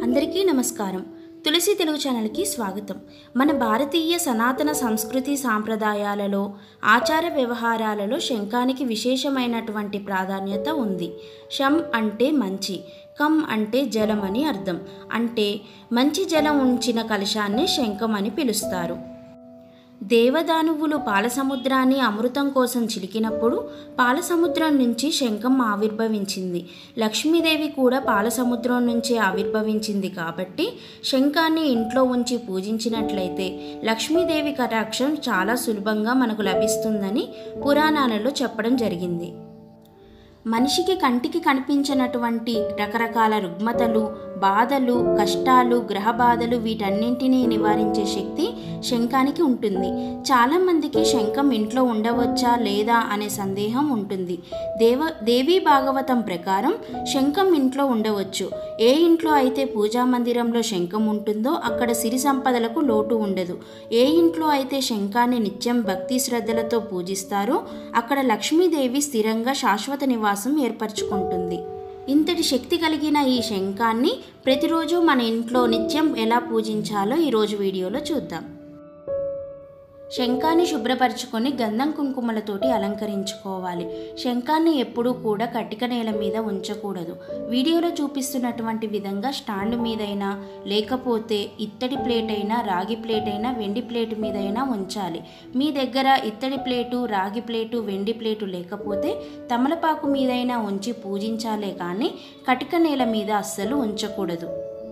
అందరికీ నమస్కారం తులసి తెలుగు ఛానల్కి స్వాగతం మన భారతీయ సనాతన సంస్కృతి సాంప్రదాయాలలో ఆచార వ్యవహారాలలో శంఖానికి విశేషమైనటువంటి ప్రాధాన్యత ఉంది షం అంటే మంచి కం అంటే జలం అని అర్థం అంటే మంచి జలం ఉంచిన కలశాన్ని శంఖం అని పిలుస్తారు దేవదానువులు పాలసముద్రాన్ని అమృతం కోసం చిలికినప్పుడు పాలసముద్రం నుంచి శంఖం ఆవిర్భవించింది లక్ష్మీదేవి కూడా పాలసముద్రం నుంచే ఆవిర్భవించింది కాబట్టి శంఖాన్ని ఇంట్లో ఉంచి పూజించినట్లయితే లక్ష్మీదేవి కటాక్షం చాలా సులభంగా మనకు లభిస్తుందని పురాణాలలో చెప్పడం జరిగింది మనిషికి కంటికి కనిపించినటువంటి రకరకాల రుగ్మతలు బాధలు కష్టాలు గ్రహ బాధలు వీటన్నింటినీ నివారించే శక్తి శంఖానికి ఉంటుంది చాలామందికి శంఖం ఇంట్లో ఉండవచ్చా లేదా అనే సందేహం ఉంటుంది దేవ దేవీ భాగవతం ప్రకారం శంఖం ఇంట్లో ఉండవచ్చు ఏ ఇంట్లో అయితే పూజా మందిరంలో శంఖం ఉంటుందో అక్కడ సిరి సంపదలకు లోటు ఉండదు ఏ ఇంట్లో అయితే శంఖాన్ని నిత్యం భక్తి శ్రద్ధలతో పూజిస్తారో అక్కడ లక్ష్మీదేవి స్థిరంగా శాశ్వత నివాసం ఏర్పరచుకుంటుంది ఇంతటి శక్తి కలిగిన ఈ శంఖాన్ని ప్రతిరోజు మన ఇంట్లో నిత్యం ఎలా పూజించాలో ఈరోజు వీడియోలో చూద్దాం శంఖాన్ని శుభ్రపరచుకొని గంధం కుంకుమలతోటి అలంకరించుకోవాలి శంఖాన్ని ఎప్పుడూ కూడా కట్టిక నేల మీద ఉంచకూడదు వీడియోలో చూపిస్తున్నటువంటి విధంగా స్టాండ్ మీదైనా లేకపోతే ఇత్తడి ప్లేట్ అయినా రాగి ప్లేట్ అయినా వెండి ప్లేట్ మీదైనా ఉంచాలి మీ దగ్గర ఇత్తడి ప్లేటు రాగి ప్లేటు వెండి ప్లేటు లేకపోతే తమలపాకు మీదైనా ఉంచి పూజించాలే కానీ కటిక నేల మీద అస్సలు ఉంచకూడదు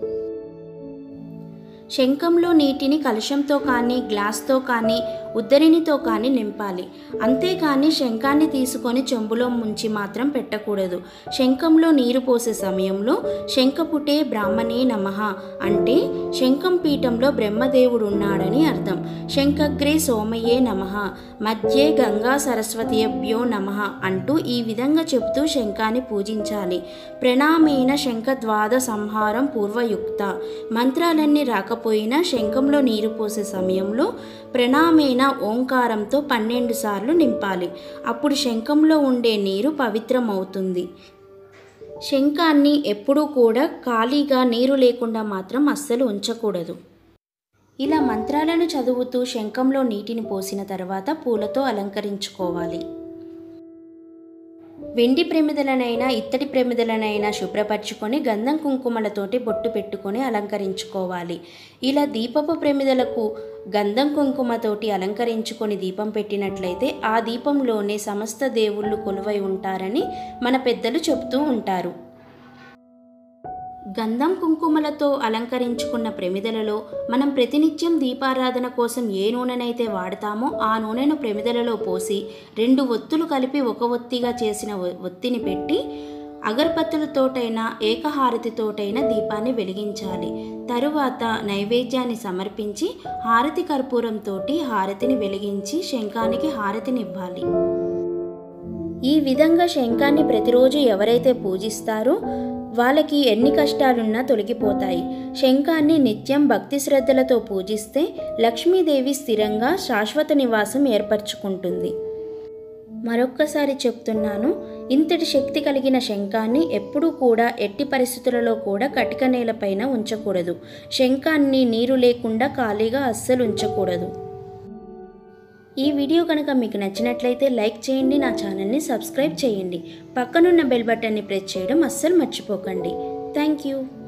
శంఖంలో నీటిని కలశంతో కానీ గ్లాస్తో కానీ ఉద్దరినితో కానీ నింపాలి అంతేకాని శంఖాన్ని తీసుకొని చెంబులో ముంచి మాత్రం పెట్టకూడదు శంఖంలో నీరు పోసే సమయంలో శంఖపుటే బ్రాహ్మణే నమః అంటే శంఖం పీఠంలో బ్రహ్మదేవుడు ఉన్నాడని అర్థం శంఖగ్రే సోమయే నమః మధ్యే గంగా సరస్వతియభ్యో నమః అంటూ ఈ విధంగా చెప్తూ శంఖాన్ని పూజించాలి ప్రణామేన శంఖద్వాద సంహారం పూర్వయుక్త మంత్రాలన్నీ రాకపోయినా శంఖంలో నీరు పోసే సమయంలో ప్రణామేన ఓంకారంతో పన్నెండు సార్లు నింపాలి అప్పుడు శంఖంలో ఉండే నీరు పవిత్రమవుతుంది శంఖాన్ని ఎప్పుడూ కూడా ఖాళీగా నీరు లేకుండా మాత్రం అస్సలు ఉంచకూడదు ఇలా మంత్రాలను చదువుతూ శంఖంలో నీటిని పోసిన తర్వాత పూలతో అలంకరించుకోవాలి వెండి ప్రమిదలనైనా ఇత్తడి ప్రమిదలనైనా శుభ్రపరచుకొని గంధం కుంకుమలతోటి బొట్టు పెట్టుకొని అలంకరించుకోవాలి ఇలా దీపపు ప్రమిదలకు గంధం కుంకుమతోటి అలంకరించుకొని దీపం పెట్టినట్లయితే ఆ దీపంలోనే సమస్త దేవుళ్ళు కొలువై ఉంటారని మన పెద్దలు చెప్తూ ఉంటారు గంధం కుంకుమలతో అలంకరించుకున్న ప్రమిదలలో మనం ప్రతినిత్యం దీపారాధన కోసం ఏ నూనెనైతే వాడతామో ఆ నూనెను ప్రమిదలలో పోసి రెండు ఒత్తులు కలిపి ఒక ఒత్తిగా చేసిన ఒత్తిని పెట్టి అగరబత్తులతోటైనా ఏకహారతితోటైనా దీపాన్ని వెలిగించాలి తరువాత నైవేద్యాన్ని సమర్పించి హారతి కర్పూరంతో హారతిని వెలిగించి శంఖానికి హారతినివ్వాలి ఈ విధంగా శంఖాన్ని ప్రతిరోజు ఎవరైతే పూజిస్తారో వాళ్ళకి ఎన్ని కష్టాలున్నా తొలగిపోతాయి శంఖాన్ని నిత్యం భక్తి శ్రద్ధలతో పూజిస్తే లక్ష్మీదేవి స్థిరంగా శాశ్వత నివాసం ఏర్పరచుకుంటుంది మరొక్కసారి చెప్తున్నాను ఇంతటి శక్తి కలిగిన శంఖాన్ని ఎప్పుడూ కూడా ఎట్టి పరిస్థితులలో కూడా కటిక నేలపైన ఉంచకూడదు శంఖాన్ని నీరు లేకుండా ఖాళీగా అస్సలు ఉంచకూడదు ఈ వీడియో కనుక మీకు నచ్చినట్లయితే లైక్ చేయండి నా ఛానల్ని సబ్స్క్రైబ్ చేయండి పక్కనున్న బెల్ బటన్ని ప్రెస్ చేయడం అస్సలు మర్చిపోకండి థ్యాంక్ యూ